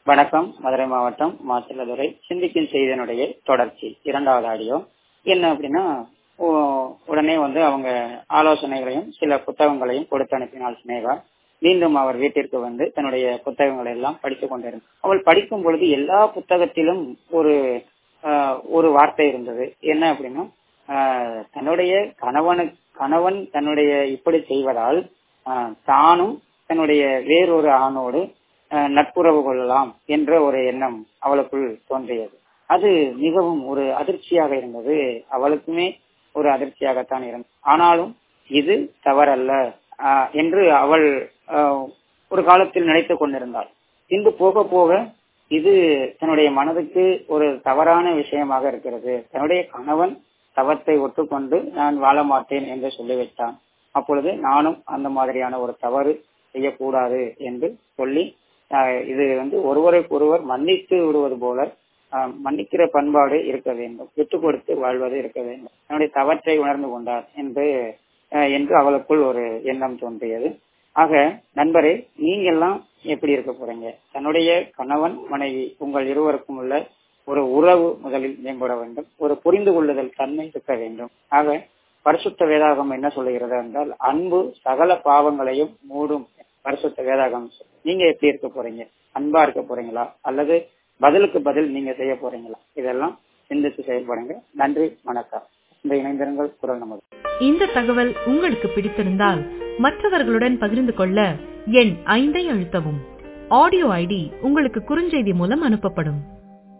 வணக்கம் மதுரை மாவட்டம் மாசிலதுறை சிந்திக்கும் செய்தனுடைய தொடர்ச்சி இரண்டாவது ஆடியோ என்ன அப்படின்னா உ- உடனே வந்து அவங்க ஆலோசனைகளையும் சில புத்தகங்களையும் கொடுத்து அனுப்பினாள் சினேகா மீண்டும் அவர் வீட்டிற்கு வந்து தன்னுடைய புத்தகங்களை எல்லாம் படித்துக் கொண்டிருந்தார் அவள் படிக்கும் பொழுது எல்லா புத்தகத்திலும் ஒரு ஆஹ், ஒரு வார்த்தை இருந்தது என்ன அப்படின்னா ஆஹ், தன்னுடைய கணவனு கணவன் தன்னுடைய இப்படி செய்வதால் ஆஹ், தானும் தன்னுடைய வேறொரு ஆணோடு ஆஹ், நட்புறவு கொள்ளலாம் என்ற ஒரு எண்ணம் அவளுக்குள் தோன்றியது அது மிகவும் ஒரு அதிர்ச்சியாக இருந்தது அவளுக்குமே ஒரு அதிர்ச்சியாகத்தான் இருந்தது ஆனாலும் இது தவறல்ல ஆஹ், என்று அவள் ஆஹ், ஒரு காலத்தில் நினைத்துக் கொண்டிருந்தாள் பின்பு போக போக இது தன்னுடைய மனதுக்கு ஒரு தவறான விஷயமாக இருக்கிறது தன்னுடைய கணவன் தவத்தை ஒத்துக்கொண்டு நான் வாழ மாட்டேன் என்று சொல்லிவிட்டான் அப்பொழுது நானும் அந்த மாதிரியான ஒரு தவறு செய்யக்கூடாது என்று சொல்லி ஆஹ், இது வந்து ஒருவருக்கொருவர் மன்னித்து விடுவது போல ஆஹ், மன்னிக்கிற பண்பாடு இருக்க வேண்டும் விட்டு கொடுத்து வாழ்வது இருக்க வேண்டும் தன்னுடைய தவற்றை உணர்ந்து கொண்டார் என்று ஆஹ், என்று அவளுக்குள் ஒரு எண்ணம் தோன்றியது ஆக நண்பரே நீங்க எல்லாம் எப்படி இருக்க போறீங்க தன்னுடைய கணவன் மனைவி உங்கள் இருவருக்கும் உள்ள ஒரு உறவு முதலில் மேம்பட வேண்டும் ஒரு புரிந்து கொள்ளுதல் தன்மை இருக்க வேண்டும் ஆக பரிசுத்த வேதாகம் என்ன சொல்லுகிறது என்றால் அன்பு சகல பாவங்களையும் மூடும் பரிசுத்த வேதாகம் சொல்லு. நீங்க எப்படி இருக்க போறீங்க அன்பா இருக்க போறீங்களா அல்லது பதிலுக்கு பதில் நீங்க செய்ய போறீங்களா இதெல்லாம் சிந்தித்து செயல்படுங்க நன்றி வணக்கம் இந்த இணைந்திருங்கள் குரல் நமது இந்த தகவல் உங்களுக்கு பிடித்திருந்தால் மற்றவர்களுடன் பகிர்ந்து கொள்ள எண் ஐந்தை அழுத்தவும் ஆடியோ ஐடி உங்களுக்கு குறுஞ்செய்தி மூலம் அனுப்பப்படும்